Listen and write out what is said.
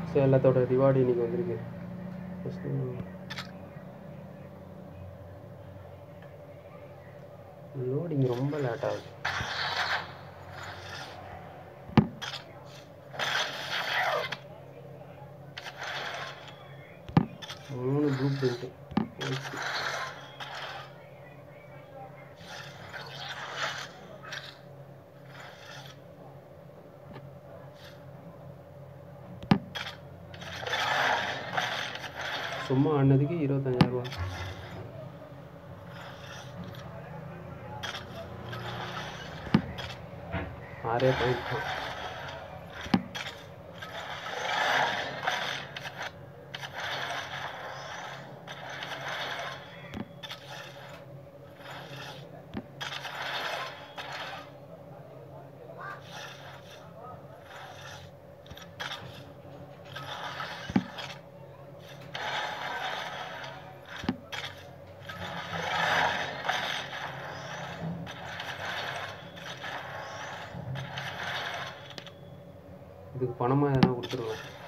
so எல்லாத்தோட reward இன்னைக்கு வந்திருக்கு ஃபஸ்ட்டு லோடிங் ரொம்ப லேட் ஆகுது மூணு ப்ளூ பிரிண்ட்டு சும்மா ஆனதுக்கு இருபத்தஞ்சாயிரரூவா ஆறே பாயிண்ட் தான் இதுக்கு பணமாக எதனா கொடுத்துருவேன்